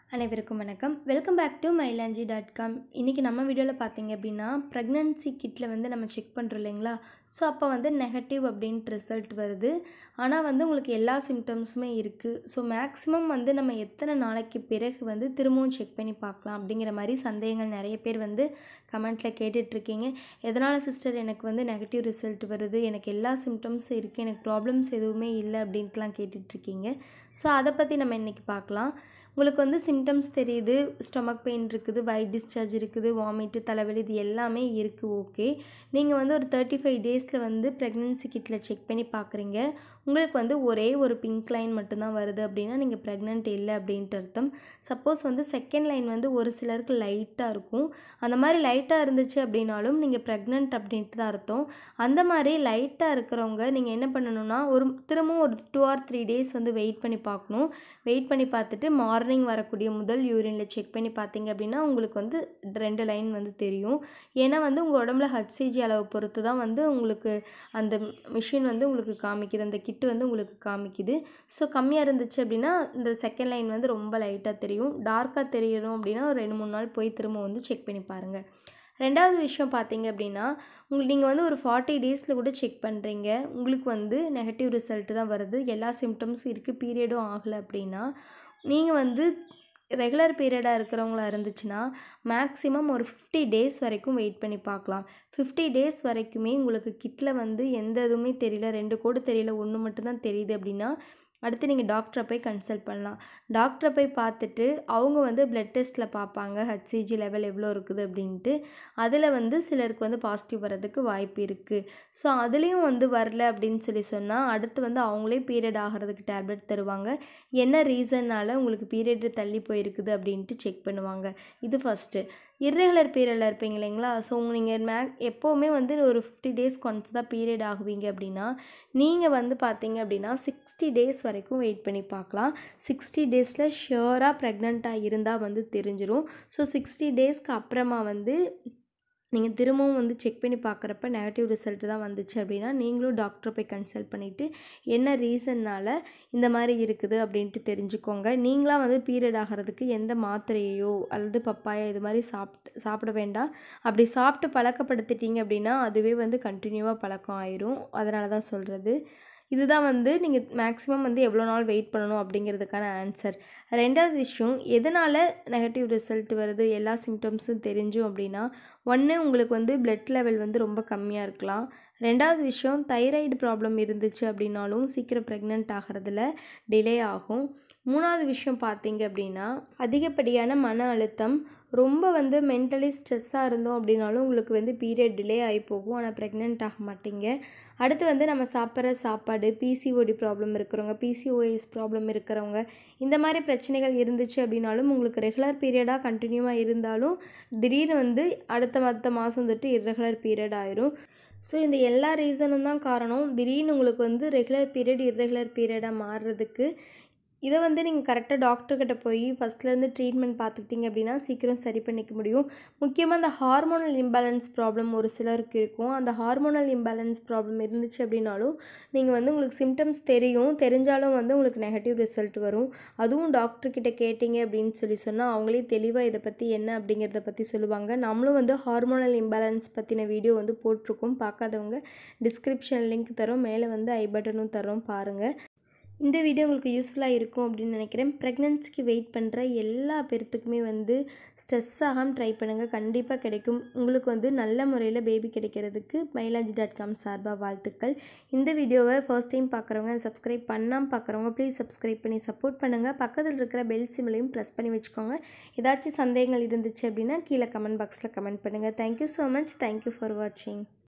அனைவருக்கும் வணக்கம் welcome back to Mylanji dot com இன்றைக்கி நம்ம வீடியோவில் பார்த்தீங்க அப்படின்னா ப்ரெக்னன்சி கிட்டில் வந்து நம்ம செக் பண்ணுறோம் இல்லைங்களா ஸோ அப்போ வந்து நெகட்டிவ் அப்படின்ட்டு ரிசல்ட் வருது ஆனால் வந்து உங்களுக்கு எல்லா சிம்டம்ஸுமே இருக்குது ஸோ மேக்ஸிமம் வந்து நம்ம எத்தனை நாளைக்கு பிறகு வந்து திரும்பவும் செக் பண்ணி பார்க்கலாம் அப்படிங்கிற மாதிரி சந்தேகங்கள் நிறைய பேர் வந்து கமெண்ட்டில் கேட்டுட்ருக்கீங்க எதனால் சிஸ்டர் எனக்கு வந்து நெகட்டிவ் ரிசல்ட் வருது எனக்கு எல்லா சிம்டம்ஸும் இருக்குது எனக்கு ப்ராப்ளம்ஸ் எதுவுமே இல்லை அப்படின்ட்டுலாம் கேட்டுட்ருக்கீங்க ஸோ அதை பற்றி நம்ம இன்றைக்கி பார்க்கலாம் உங்களுக்கு வந்து சிம்டம்ஸ் தெரியுது ஸ்டொமக் பெயின் இருக்குது வயிட் டிஸ்சார்ஜ் இருக்குது வாமிட்டு தலைவலி இது எல்லாமே இருக்குது ஓகே நீங்கள் வந்து ஒரு தேர்ட்டி ஃபைவ் டேஸில் வந்து ப்ரெக்னென்சி கிட்டில் செக் பண்ணி பார்க்குறீங்க உங்களுக்கு வந்து ஒரே ஒரு பிங்க் லைன் மட்டும்தான் வருது அப்படின்னா நீங்கள் ப்ரெக்னென்ட் இல்லை அப்படின்ட்டு அர்த்தம் சப்போஸ் வந்து செகண்ட் லைன் வந்து ஒரு சிலருக்கு லைட்டாக இருக்கும் அந்த மாதிரி லைட்டாக இருந்துச்சு அப்படின்னாலும் நீங்கள் ப்ரெக்னென்ட் அப்படின்ட்டு தான் அர்த்தம் அந்த மாதிரி லைட்டாக இருக்கிறவங்க நீங்கள் என்ன பண்ணணும்னா ஒரு திரும்பவும் ஒரு டூ ஆர் த்ரீ டேஸ் வந்து வெயிட் பண்ணி பார்க்கணும் வெயிட் பண்ணி பார்த்துட்டு மார்னிங் வரக்கூடிய முதல் யூரினில் செக் பண்ணி பார்த்தீங்க அப்படின்னா உங்களுக்கு வந்து ரெண்டு லைன் வந்து தெரியும் ஏன்னா வந்து உங்கள் உடம்புல ஹச்சிஜி அளவு பொறுத்து தான் வந்து உங்களுக்கு அந்த மிஷின் வந்து உங்களுக்கு காமிக்குது அந்த கிட்டு வந்து உங்களுக்கு காமிக்குது ஸோ கம்மியாக இருந்துச்சு அப்படின்னா இந்த செகண்ட் லைன் வந்து ரொம்ப லைட்டாக தெரியும் டார்க்காக தெரியணும் அப்படின்னா ஒரு ரெண்டு மூணு நாள் போய் திரும்ப வந்து செக் பண்ணி பாருங்கள் ரெண்டாவது விஷயம் பார்த்தீங்க அப்படின்னா உங்களுக்கு நீங்கள் வந்து ஒரு ஃபார்ட்டி டேஸில் கூட செக் பண்ணுறீங்க உங்களுக்கு வந்து நெகட்டிவ் ரிசல்ட் தான் வருது எல்லா சிம்டம்ஸும் இருக்குது பீரியடும் ஆகலை அப்படின்னா நீங்கள் வந்து ரெகுலர் பீரியடாக இருக்கிறவங்களா இருந்துச்சுன்னா மேக்ஸிமம் ஒரு ஃபிஃப்டி டேஸ் வரைக்கும் வெயிட் பண்ணி பார்க்கலாம் ஃபிஃப்டி டேஸ் வரைக்குமே உங்களுக்கு கிட்டில் வந்து எந்த இதுவுமே தெரியல ரெண்டு கோடு தெரியல ஒன்று மட்டும்தான் தெரியுது அப்படின்னா அடுத்து நீங்கள் டாக்டரை போய் கன்சல்ட் பண்ணலாம் டாக்டரை போய் பார்த்துட்டு அவங்க வந்து பிளட் டெஸ்ட்டில் பார்ப்பாங்க ஹச்சிஜி லெவல் எவ்வளோ இருக்குது அப்படின்ட்டு அதில் வந்து சிலருக்கு வந்து பாசிட்டிவ் வர்றதுக்கு வாய்ப்பு இருக்குது ஸோ அதுலேயும் வந்து வரல அப்படின்னு சொல்லி சொன்னால் அடுத்து வந்து அவங்களே பீரியட் ஆகிறதுக்கு டேப்லெட் தருவாங்க என்ன ரீசன்னால் உங்களுக்கு பீரியட் தள்ளி போயிருக்குது அப்படின்ட்டு செக் பண்ணுவாங்க இது ஃபஸ்ட்டு இர்ரெகுலர் பீரியடில் இருப்பீங்க இல்லைங்களா ஸோ நீங்கள் மே எப்போவுமே வந்து ஒரு ஃபிஃப்டி டேஸ் கொன்ஸ் தான் பீரியட் ஆகுவீங்க அப்படின்னா நீங்கள் வந்து பார்த்தீங்க அப்படின்னா சிக்ஸ்டி டேஸ் வரைக்கும் வெயிட் பண்ணி பார்க்கலாம் சிக்ஸ்டி டேஸில் ஷியோராக ப்ரெக்னெண்ட்டாக இருந்தால் வந்து தெரிஞ்சிடும் ஸோ சிக்ஸ்டி டேஸ்க்கு அப்புறமா வந்து நீங்கள் திரும்பவும் வந்து செக் பண்ணி பார்க்குறப்ப நெகட்டிவ் ரிசல்ட் தான் வந்துச்சு அப்படின்னா நீங்களும் டாக்டரை போய் கன்சல்ட் பண்ணிவிட்டு என்ன ரீசன்னால் இந்த மாதிரி இருக்குது அப்படின்ட்டு தெரிஞ்சுக்கோங்க நீங்களாம் வந்து பீரியட் ஆகிறதுக்கு எந்த மாத்திரையோ அல்லது பப்பாயா இது மாதிரி சாப்பிட்டு சாப்பிட வேண்டாம் அப்படி சாப்பிட்டு பழக்கப்படுத்திட்டீங்க அப்படின்னா அதுவே வந்து கண்டினியூவாக பழக்கம் ஆயிரும் அதனால தான் சொல்கிறது இதுதான் வந்து நீங்கள் மேக்ஸிமம் வந்து எவ்வளோ நாள் வெயிட் பண்ணணும் அப்படிங்கிறதுக்கான ஆன்சர் ரெண்டாவது விஷயம் எதனால் நெகட்டிவ் ரிசல்ட் வருது எல்லா சிம்டம்ஸும் தெரிஞ்சும் அப்படின்னா ஒன்று உங்களுக்கு வந்து பிளட் லெவல் வந்து ரொம்ப கம்மியாக இருக்கலாம் ரெண்டாவது விஷயம் தைராய்டு ப்ராப்ளம் இருந்துச்சு அப்படின்னாலும் சீக்கிரம் ப்ரெக்னென்ட் ஆகிறதுல டிலே ஆகும் மூணாவது விஷயம் பார்த்தீங்க அப்படின்னா அதிகப்படியான மன அழுத்தம் ரொம்ப வந்து மென்டலி ஸ்ட்ரெஸ்ஸாக இருந்தோம் அப்படின்னாலும் உங்களுக்கு வந்து பீரியட் டிலே ஆகி போகும் ஆனால் ப்ரெக்னென்ட் ஆக மாட்டீங்க அடுத்து வந்து நம்ம சாப்பிட்ற சாப்பாடு பிசிஓடி ப்ராப்ளம் இருக்கிறவங்க பிசிஓஎஸ் ப்ராப்ளம் இருக்கிறவங்க இந்த மாதிரி பிரச்சனைகள் இருந்துச்சு அப்படின்னாலும் உங்களுக்கு ரெகுலர் பீரியடாக கண்டினியூவாக இருந்தாலும் திடீர்னு வந்து அடுத்த மற்ற மாதம் தொட்டு இர்ரெகுலர் பீரியட் ஆயிரும் ஸோ இந்த எல்லா ரீசனும் தான் காரணம் திடீர்னு உங்களுக்கு வந்து ரெகுலர் பீரியட் இர்ரெகுலர் பீரியடாக மாறுறதுக்கு இதை வந்து நீங்கள் கரெக்டாக டாக்டர்கிட்ட போய் ஃபஸ்ட்லேருந்து ட்ரீட்மெண்ட் பார்த்துக்கிட்டிங்க அப்படின்னா சீக்கிரம் சரி பண்ணிக்க முடியும் முக்கியமாக அந்த ஹார்மோனல் இம்பேலன்ஸ் ப்ராப்ளம் ஒரு சிலருக்கு இருக்கும் அந்த ஹார்மோனல் இம்பேலன்ஸ் ப்ராப்ளம் இருந்துச்சு அப்படின்னாலும் நீங்கள் வந்து உங்களுக்கு சிம்டம்ஸ் தெரியும் தெரிஞ்சாலும் வந்து உங்களுக்கு நெகட்டிவ் ரிசல்ட் வரும் அதுவும் டாக்டர்கிட்ட கேட்டிங்க அப்படின்னு சொல்லி சொன்னால் அவங்களே தெளிவாக இதை பற்றி என்ன அப்படிங்கிறத பற்றி சொல்லுவாங்க நம்மளும் வந்து ஹார்மோனல் இம்பேலன்ஸ் பற்றின வீடியோ வந்து போட்டிருக்கோம் பார்க்காதவங்க டிஸ்கிரிப்ஷன் லிங்க் தரோம் மேலே வந்து ஐ பட்டனும் தரோம் பாருங்கள் இந்த வீடியோ உங்களுக்கு யூஸ்ஃபுல்லாக இருக்கும் அப்படின்னு நினைக்கிறேன் ப்ரெக்னென்சிக்கு வெயிட் பண்ணுற எல்லா பேர்த்துக்குமே வந்து ஸ்ட்ரெஸ் ஆகாமல் ட்ரை பண்ணுங்கள் கண்டிப்பாக கிடைக்கும் உங்களுக்கு வந்து நல்ல முறையில் பேபி கிடைக்கிறதுக்கு மைலாஜி டாட் காம் சார்பாக வாழ்த்துக்கள் இந்த வீடியோவை ஃபர்ஸ்ட் டைம் பார்க்குறவங்க சப்ஸ்கிரைப் பண்ணாமல் பார்க்குறவங்க ப்ளீஸ் சப்ஸ்கிரைப் பண்ணி சப்போர்ட் பண்ணுங்கள் பக்கத்தில் இருக்கிற பெல் சிம்லையும் ப்ரெஸ் பண்ணி வச்சுக்கோங்க ஏதாச்சும் சந்தேகங்கள் இருந்துச்சு அப்படின்னா கீழே கமெண்ட் பாக்ஸில் கமெண்ட் பண்ணுங்கள் thank you so much thank you for வாட்சிங்